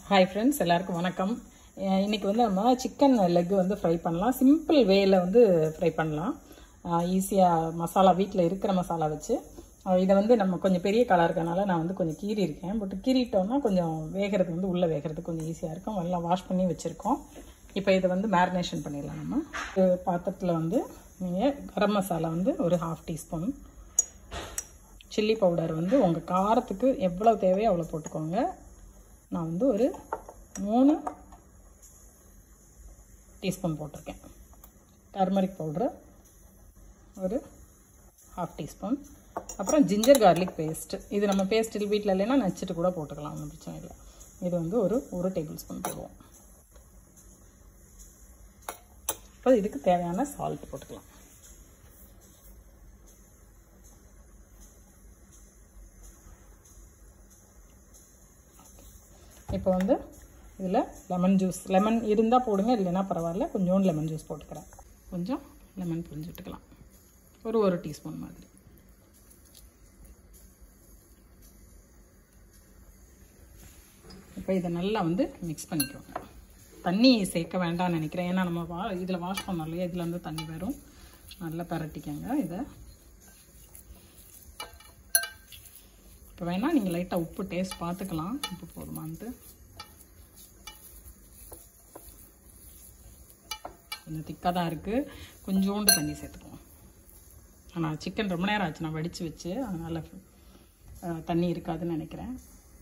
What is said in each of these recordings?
hi friends எல்லாருக்கும் வணக்கம் அஹ் இன்னைக்கு வந்து நம்ம சிக்கன் லெக் வந்து ஃப்ரை பண்ணலாம் சிம்பிள் வேல வந்து ஃப்ரை பண்ணலாம் ஈஸியாக மசாலா வீட்டில் இருக்கிற மசாலா வச்சு அஹ் இதை வந்து நம்ம கொஞ்சம் பெரிய கலர் இருக்கனால நான் வந்து கொஞ்சம் கீறி இருக்கேன் பட் கீறிட்டோம்னா கொஞ்சம் வேகிறது வந்து உள்ளே வேகிறது கொஞ்சம் ஈஸியாக இருக்கும் எல்லாம் வாஷ் பண்ணி வச்சுருக்கோம் இப்போ இதை வந்து மேரினேஷன் பண்ணிடலாம் நம்ம ஒரு பாத்திரத்தில் வந்து நீங்கள் கரம் மசாலா வந்து ஒரு ஹாஃப் டீஸ்பூன் சில்லி பவுடர் வந்து உங்கள் காரத்துக்கு எவ்வளோ தேவையோ அவ்வளோ போட்டுக்கோங்க நான் வந்து ஒரு மூணு டீஸ்பூன் போட்டிருக்கேன் டர்மரிக் பவுட்ரு ஒரு ஹாஃப் டீஸ்பூன் அப்புறம் ஜிஞ்சர் கார்லிக் பேஸ்ட்டு இது நம்ம பேஸ்ட் வீட்டில் இல்லைன்னா நச்சுட்டு கூட போட்டுக்கலாம் ஒன்றும் பிரச்சனை இல்லை இது வந்து ஒரு ஒரு டேபிள் ஸ்பூன் போடுவோம் இப்போ இதுக்கு தேவையான சால்ட் போட்டுக்கலாம் இப்போ வந்து இதில் லெமன் ஜூஸ் லெமன் இருந்தால் போடுங்க இல்லைன்னா பரவாயில்ல கொஞ்சோண்டு லெமன் ஜூஸ் போட்டுக்கிறேன் கொஞ்சம் லெமன் புரிஞ்சு விட்டுக்கலாம் ஒரு ஒரு டீஸ்பூன் மாதிரி இப்போ இதை நல்லா வந்து மிக்ஸ் பண்ணிக்கோங்க தண்ணி சேர்க்க வேண்டாம்னு நினைக்கிறேன் ஏன்னா நம்ம வா இதில் வாஷ் பண்ணோம் இல்லையா இதில் வந்து தண்ணி வரும் நல்லா பரட்டிக்கங்க இதை இப்போ வேணால் நீங்கள் லைட்டாக உப்பு டேஸ்ட் பார்த்துக்கலாம் உப்பு போதுமான்ட்டு கொஞ்சம் திக்காக தான் இருக்குது கொஞ்சோண்டு தண்ணி சேர்த்துக்குவோம் ஆனால் சிக்கன் ரொம்ப நேரம் ஆச்சு நான் வடித்து வச்சு அதனால் அஹ், தண்ணி இருக்காதுன்னு நினைக்கிறேன்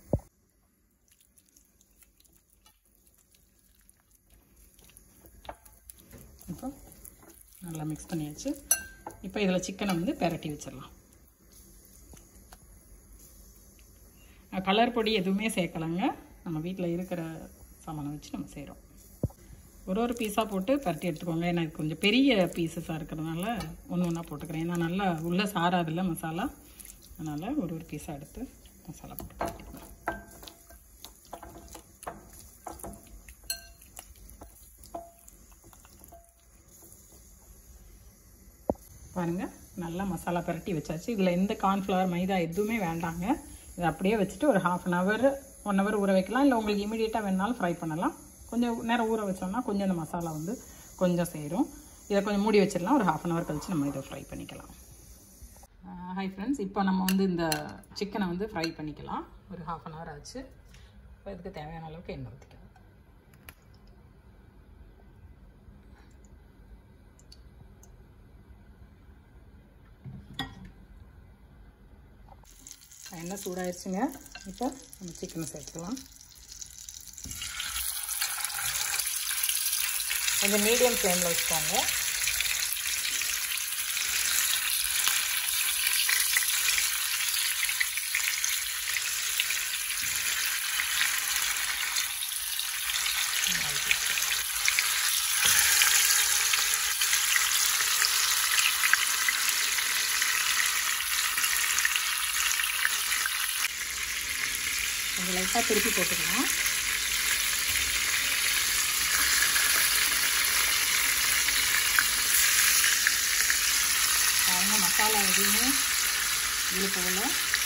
இப்போ நல்லா மிக்ஸ் பண்ணியாச்சு இப்போ இதில் சிக்கனை வந்து பெரட்டி வச்சிடலாம் கலர் பொடி எதுவுமே சேர்க்கலைங்க நம்ம வீட்டில் இருக்கிற சாமானை வச்சு நம்ம செய்கிறோம் ஒரு ஒரு பீஸாக போட்டு பரட்டி எடுத்துக்கோங்க ஏன்னா இது கொஞ்சம் பெரிய பீசஸாக இருக்கிறதுனால ஒன்று ஒன்றா போட்டுக்கிறேன் ஏன்னா நல்லா உள்ளே சாராதில்ல மசாலா அதனால் ஒரு ஒரு பீஸாக எடுத்து மசாலா போட்டு பரட்டிக்கலாம் பாருங்கள் நல்லா மசாலா பரட்டி வச்சாச்சு இதில் எந்த கார்ன்ஃப்ளவர் மைதா எதுவுமே வேண்டாங்க இதை அப்படியே வச்சுட்டு ஒரு half an hour one hour ஊற வைக்கலாம் இல்லை உங்களுக்கு இமீடியட்டாக வேணாலும் ஃப்ரை பண்ணலாம் கொஞ்சம் நேரம் ஊற வச்சோம்னா கொஞ்சம் அந்த மசாலா வந்து கொஞ்சம் சேரும் இதை கொஞ்சம் மூடி வச்சிடலாம் ஒரு ஹாஃப் அன் ஹவர் கழிச்சு நம்ம இதை ஃப்ரை பண்ணிக்கலாம் ஹாய் ஃப்ரெண்ட்ஸ் இப்போ நம்ம வந்து இந்த சிக்கனை வந்து ஃப்ரை பண்ணிக்கலாம் ஒரு ஹாஃப் அன் ஹவர் ஆச்சு இப்போ இதுக்கு தேவையான அளவுக்கு எண்ணெய் ஊற்றிக்கலாம் எண்ணெய் சூடாயிருச்சுங்க இப்போ நம்ம சிக்கனை சேர்த்துக்கலாம் கொஞ்சம் மீடியம் ஃப்ளேமில் வச்சுக்கோங்க கொஞ்சம் லைட்டாக திருப்பி போட்டுக்கலாம் பாருங்க மசாலா எதுவுமே இதில் போகல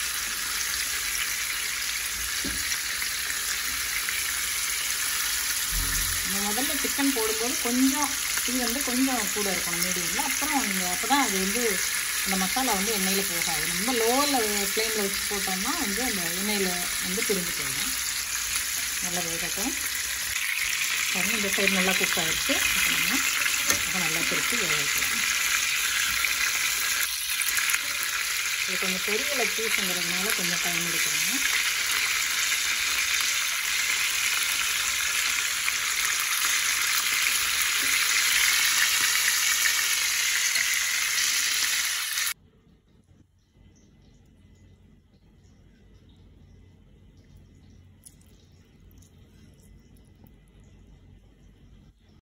நம்ம முதல்ல சிக்கன் போடும்போது கொஞ்சம் இது வந்து கொஞ்சம் கூட இருக்கணும் மீடியமில் அப்புறம் நீங்கள் அப்போ தான் அது வந்து அந்த மசாலா வந்து எண்ணெயில் போகாது நம்ம லோவில் ஃப்ளேமில் வச்சு போட்டோம்னா வந்து அந்த எண்ணெயில் வந்து பிரிஞ்சு போயிடும் நல்லா வேகட்டும் பாருங்க இந்த சைடு நல்லா குக் ஆகிடுச்சு இப்போ நம்ம அதை நல்லா திருப்பி வேக வைக்கலாம் இது கொஞ்சம் பெரிய லெக் பீஸுங்கிறதுனால கொஞ்சம் டைம் எடுக்கணும்